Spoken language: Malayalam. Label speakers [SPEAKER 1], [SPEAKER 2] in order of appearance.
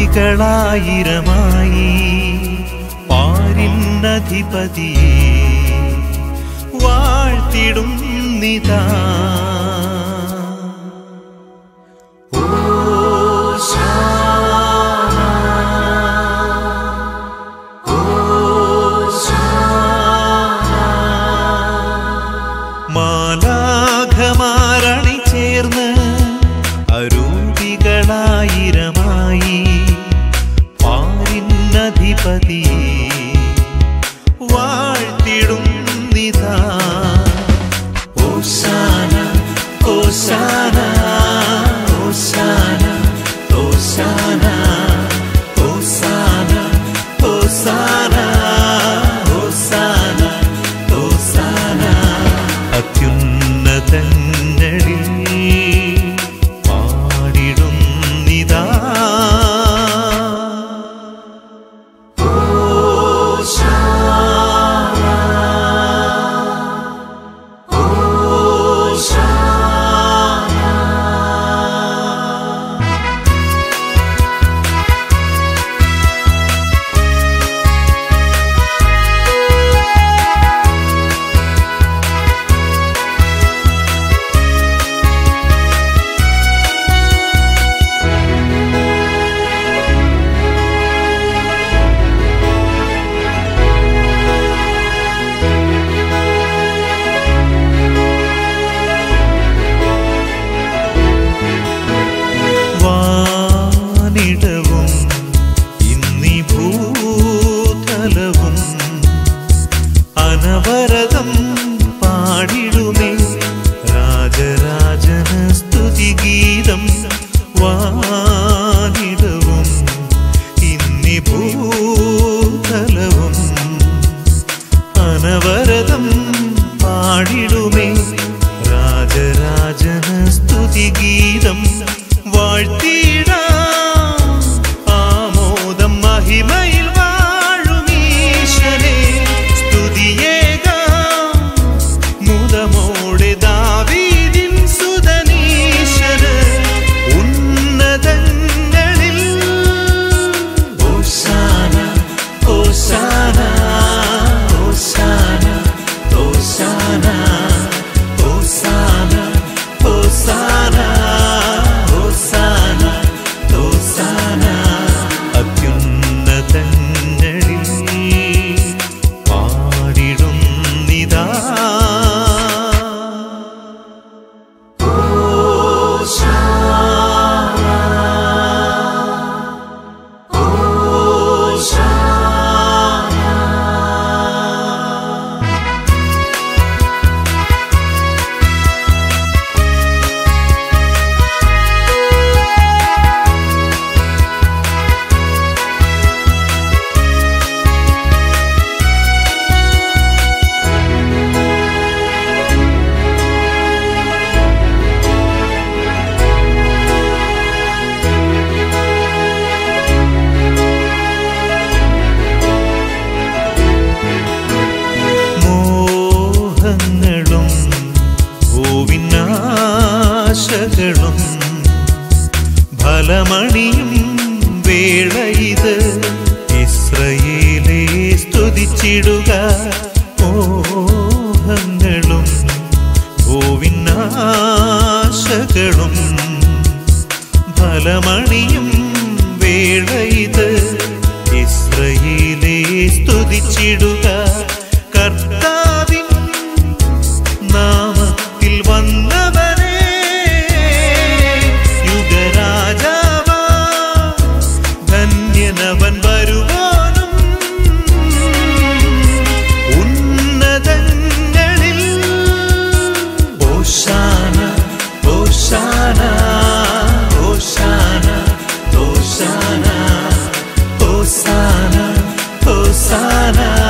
[SPEAKER 1] ആരൂപികളായിരമായി പാരിന്നധിപതിയെ വാഴ്ത്തിടും നിതാ മാലാഘമാരണി ചേർന്ന് അരൂപികളായിരമായി പാരിന്നധിപതി വാഴ്ത്തിടും നിതാ ഓശാന ഓശാന ഓശാന ഓശാന ഓശാന ഓശാന ഓശാന ഓശാന അത്യുന്നതങ്ങളിൽ പാടിടും നിതാ വാനിടവും ഇന്നീ ഭൂതലവും അനവരതം പാടിടുമേ രാജരാജന സ്തുതിഗീതം വാനിടവും ഇന്നീ ഭൂതലവും അനവരതം പാടിടുമേ രാജരാജന സ്തുതിഗീതം വാഴ്ത്തിടാം ആമോദം മഹിമയിൽ വാഴുമീശനെ സ്തുതിയേകാം മുതമോടെ ദാവീദിൻ സുതനീശന് ഉന്നതങ്ങളിൽ ഓശാന ഓശാന ഓശാന ഓശാന ഓശാന ഓശാന ഓശാന ഓശാന അത്യുന്നതങ്ങളിൽ പാടിടും നിതാ മോഹങ്ങളും ഭൂവിനാശകളും ഫലമണിയും വേള ഇത് ഇസ്രയേലെ സ്തുതിച്ചിടുക മോഹങ്ങളും ഭൂവിനാശകളും ഫലമണിയും വേള ഇത് ഇസ്രയേലെ സ്തുതിച്ചിടുക കർത്താവിൻ നാമത്തിൽ വന്നവനെ യുഗരാജാവാ ധന്യനവൻ വരുവാനും ഉന്നതങ്ങളിൽ ഓശാന ഓശാന ഓശാന ഓശാന ഓശാന ഓശാന